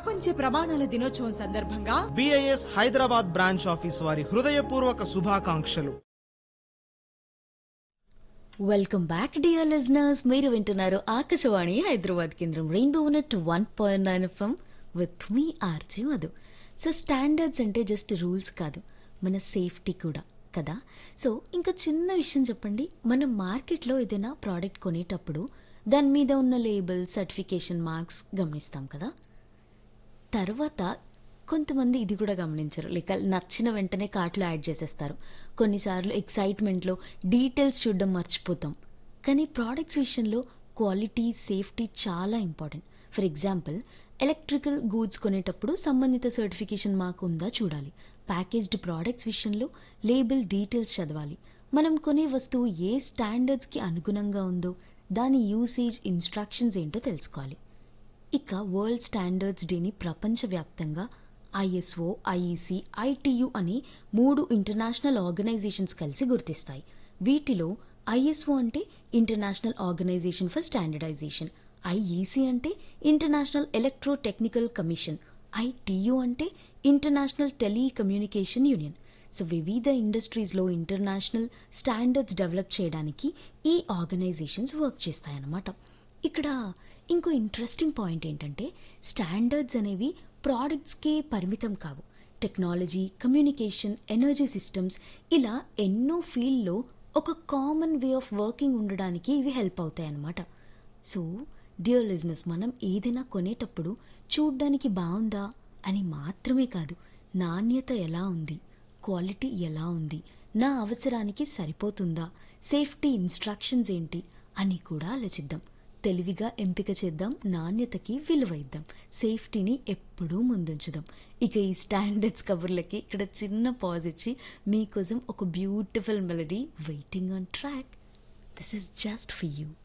ప్రపంచ ప్రమాణాల దినోత్సవం సందర్భంగా బిఐఎస్ హైదరాబాద్ బ్రాంచ్ ఆఫీస్ వారి హృదయపూర్వక శుభాకాంక్షలు వెల్కమ్ బ్యాక్ డియర్ లిజనర్స్ మీరు వింటున్నారు ఆకాశవాణి హైదరాబాద్ కేంద్రం rainbow unit one point nine FM with మీ ఆర్జీ మధు సో స్టాండర్డ్స్ అంటే జస్ట్ రూల్స్ కాదు మన సేఫ్టీ కూడా కదా సో ఇంకా చిన్న విషయం చెప్పండి మనం మార్కెట్లో ఏదైనా ప్రోడక్ట్ కొనేటప్పుడు దాని మీద ఉన్న లేబుల్ సర్టిఫికేషన్ మార్క్స్ గమనిస్తాం కదా తర్వాత కొంతమంది ఇది కూడా గమనించరు లేక నచ్చిన వెంటనే కార్ట్లో యాడ్ చేసేస్తారు కొన్నిసార్లు ఎక్సైట్మెంట్లో డీటెయిల్స్ చూడడం మర్చిపోతాం కానీ ప్రోడక్ట్స్ విషయంలో క్వాలిటీ సేఫ్టీ చాలా important for example electrical goods కొనేటప్పుడు సంబంధిత సర్టిఫికేషన్ మాకు ఉందా చూడాలి ప్యాకేజ్డ్ ప్రోడక్ట్స్ విషయంలో లేబుల్ డీటెయిల్స్ చదవాలి మనం కొనే వస్తువు ఏ స్టాండర్డ్స్కి అనుగుణంగా ఉందో దాని యూసేజ్ ఇన్స్ట్రక్షన్స్ ఏంటో తెలుసుకోవాలి ఇక వరల్డ్ స్టాండర్డ్స్ డేని ప్రపంచవ్యాప్తంగా ఐఎస్ఓ ఐఈసి ఐటియు అని మూడు ఇంటర్నేషనల్ ఆర్గనైజేషన్స్ కలిసి గుర్తిస్తాయి వీటిలో ఐఎస్ఓ అంటే international organisation for standardisation IEC అంటే international electrotechnical commission ITU అంటే ఇంటర్నేషనల్ టెలికమ్యూనికేషన్ యూనియన్ సో వివిధ ఇండస్ట్రీస్లో ఇంటర్నేషనల్ స్టాండర్డ్స్ డెవలప్ చేయడానికి ఈ ఆర్గనైజేషన్స్ వర్క్ చేస్తాయన్నమాట ఇక్కడ ఇంకో ఇంట్రెస్టింగ్ పాయింట్ ఏంటంటే స్టాండర్డ్స్ అనేవి ప్రోడక్ట్స్కే పరిమితం కావు టెక్నాలజీ కమ్యూనికేషన్ ఎనర్జీ సిస్టమ్స్ ఇలా ఎన్నో ఫీల్డ్లో ఒక కామన్ వే ఆఫ్ వర్కింగ్ ఉండడానికి ఇవి హెల్ప్ అవుతాయి అన్నమాట సో డియర్ లిజినెస్ మనం ఏదైనా కొనేటప్పుడు చూడ్డానికి బాగుందా అని మాత్రమే కాదు నాణ్యత ఎలా ఉంది క్వాలిటీ ఎలా ఉంది నా అవసరానికి సరిపోతుందా సేఫ్టీ ఇన్స్ట్రక్షన్స్ ఏంటి అని కూడా ఆలోచిద్దాం తెలివిగా ఎంపిక చేద్దాం నాణ్యతకి విలువ ఇద్దాం సేఫ్టీని ఎప్పుడూ ముందుంచుదాం ఇక ఈ స్టాండర్డ్స్ కబుర్లకి ఇక్కడ చిన్న పాజ్ ఇచ్చి మీకోసం ఒక beautiful melody waiting on track this is just for you